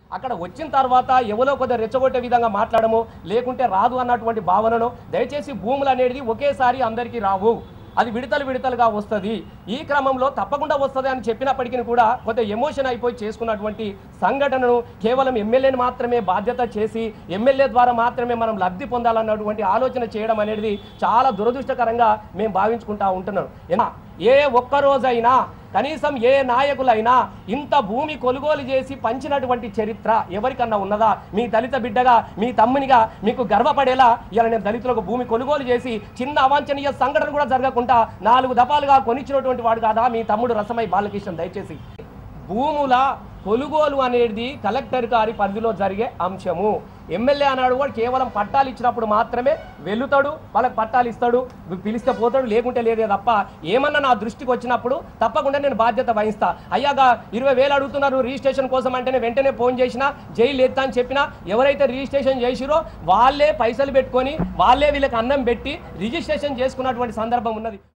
అక్కడ వచ్చిన తర్వాత ఎవరో కొద్దిగా రెచ్చగొట్టే విధంగా మాట్లాడము లేకుంటే రాదు అన్నటువంటి భావనను దయచేసి భూములు అనేది ఒకేసారి అందరికీ రావు అది విడతలు విడతలుగా వస్తుంది ఈ క్రమంలో తప్పకుండా వస్తుంది అని చెప్పినప్పటికీ కూడా కొంత ఎమోషన్ అయిపోయి చేసుకున్నటువంటి సంఘటనను కేవలం ఎమ్మెల్యేని మాత్రమే బాధ్యత చేసి ఎమ్మెల్యే ద్వారా మాత్రమే మనం లబ్ధి పొందాలన్నటువంటి ఆలోచన చేయడం అనేది చాలా దురదృష్టకరంగా మేము భావించుకుంటా ఉంటున్నాం ఎన్న- ఏ ఒక్క రోజైనా కనీసం ఏ నాయకులైనా ఇంత భూమి కొనుగోలు చేసి పంచినటువంటి చరిత్ర ఎవరికన్నా ఉన్నదా మీ దళిత బిడ్డగా మీ తమ్మునిగా మీకు గర్వపడేలా ఇలా నేను దళితులకు భూమి కొనుగోలు చేసి చిన్న అవాంఛనీయ సంఘటన కూడా జరగకుండా నాలుగు దఫాలుగా కొనిచ్చినటువంటి వాడు కాదా మీ తమ్ముడు రసమై బాలకృష్ణ దయచేసి భూముల కొనుగోలు అనేది కలెక్టర్ గారి పరిధిలో జరిగే అంశము ఎమ్మెల్యే అన్నాడు కూడా కేవలం పట్టాలు ఇచ్చినప్పుడు మాత్రమే వెళ్తాడు వాళ్ళకి పట్టాలు ఇస్తాడు పిలిస్తే పోతాడు లేకుంటే లేదే తప్ప ఏమన్నా నా దృష్టికి వచ్చినప్పుడు తప్పకుండా నేను బాధ్యత వహిస్తా అయ్యాగా ఇరవై వేలు అడుగుతున్నారు రిజిస్ట్రేషన్ కోసం అంటేనే వెంటనే ఫోన్ చేసినా జైలు ఎత్తా అని చెప్పినా ఎవరైతే రిజిస్ట్రేషన్ చేసిరో వాళ్ళే పైసలు పెట్టుకొని వాళ్ళే వీళ్ళకి అన్నం పెట్టి రిజిస్ట్రేషన్ చేసుకున్నటువంటి సందర్భం ఉన్నది